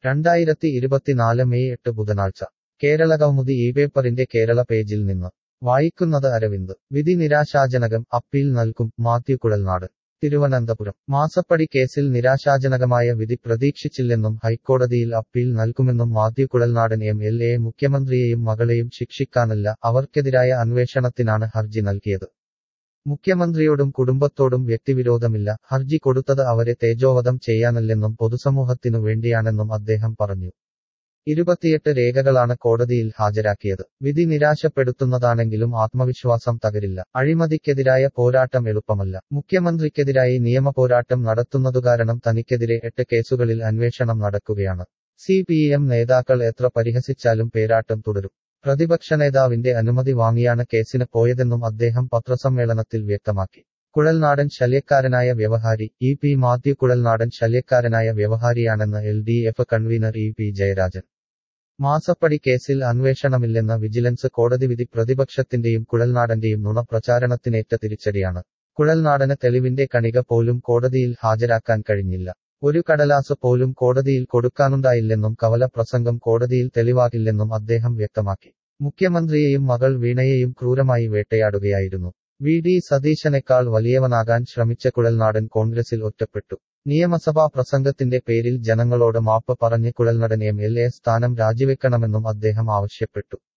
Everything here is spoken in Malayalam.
രണ്ടായിരത്തി ഇരുപത്തിനാല് മെയ് എട്ട് ബുധനാഴ്ച കേരള കൗമുദി ഈ പേപ്പറിന്റെ കേരള പേജിൽ നിന്ന് വായിക്കുന്നത് അരവിന്ദ് വിധി നിരാശാജനകം അപ്പീൽ നൽകും മാത്യു കുഴൽനാട് തിരുവനന്തപുരം മാസപ്പടി കേസിൽ നിരാശാജനകമായ വിധി പ്രതീക്ഷിച്ചില്ലെന്നും ഹൈക്കോടതിയിൽ അപ്പീൽ നൽകുമെന്നും Mathew Kuzhalnadan M L A മുഖ്യമന്ത്രിയെയും മകളെയും ശിക്ഷിക്കാനല്ല അവർക്കെതിരായ അന്വേഷണത്തിനാണ് ഹർജി നൽകിയത് മുഖ്യമന്ത്രിയോടും കുടുംബത്തോടും വ്യക്തിവിരോധമില്ല ഹർജി കൊടുത്തത് അവരെ തേജോവധം ചെയ്യാനല്ലെന്നും പൊതുസമൂഹത്തിനു വേണ്ടിയാണെന്നും അദ്ദേഹം പറഞ്ഞു ഇരുപത്തിയെട്ട് രേഖകളാണ് കോടതിയിൽ ഹാജരാക്കിയത് വിധി നിരാശപ്പെടുത്തുന്നതാണെങ്കിലും ആത്മവിശ്വാസം തകരില്ല അഴിമതിക്കെതിരായ പോരാട്ടം എളുപ്പമല്ല മുഖ്യമന്ത്രിക്കെതിരായി നിയമപോരാട്ടം നടത്തുന്നതുകാരണം തനിക്കെതിരെ എട്ട് കേസുകളിൽ അന്വേഷണം നടക്കുകയാണ് സി പി എം നേതാക്കൾ എത്ര പരിഹസിച്ചാലും പേരാട്ടം തുടരും പ്രതിപക്ഷ നേതാവിന്റെ അനുമതി വാങ്ങിയാണ് കേസിന് പോയതെന്നും അദ്ദേഹം പത്രസമ്മേളനത്തിൽ വ്യക്തമാക്കി കുഴൽനാടൻ ശല്യക്കാരനായ വ്യവഹാരി ഇ പി മാത്യു കുഴൽനാടൻ ശല്യക്കാരനായ വ്യവഹാരിയാണെന്ന് L D F convener E P Jayarajan മാസപ്പടി കേസിൽ അന്വേഷണമില്ലെന്ന വിജിലൻസ് കോടതി വിധി പ്രതിപക്ഷത്തിന്റെയും കുഴൽനാടന്റെയും നുണപ്രചാരണത്തിനേറ്റ തിരിച്ചടിയാണ് കുഴൽനാടന് തെളിവിന്റെ കണിക പോലും കോടതിയിൽ ഹാജരാക്കാൻ കഴിഞ്ഞില്ല ഒരു കടലാസ് പോലും കോടതിയിൽ കൊടുക്കാനുണ്ടായില്ലെന്നും കവല പ്രസംഗം കോടതിയിൽ തെളിവാകില്ലെന്നും അദ്ദേഹം വ്യക്തമാക്കി മുഖ്യമന്ത്രിയെയും മകൾ വീണയെയും ക്രൂരമായി വേട്ടയാടുകയായിരുന്നു വി ഡി സതീശനേക്കാൾ വലിയവനാകാൻ ശ്രമിച്ച കുഴൽനാടൻ കോൺഗ്രസിൽ ഒറ്റപ്പെട്ടു നിയമസഭാ പ്രസംഗത്തിന്റെ പേരിൽ ജനങ്ങളോട് മാപ്പ് പറഞ്ഞ് കുഴൽനടൻ എം എൽ എ സ്ഥാനം രാജിവെക്കണമെന്നും അദ്ദേഹം ആവശ്യപ്പെട്ടു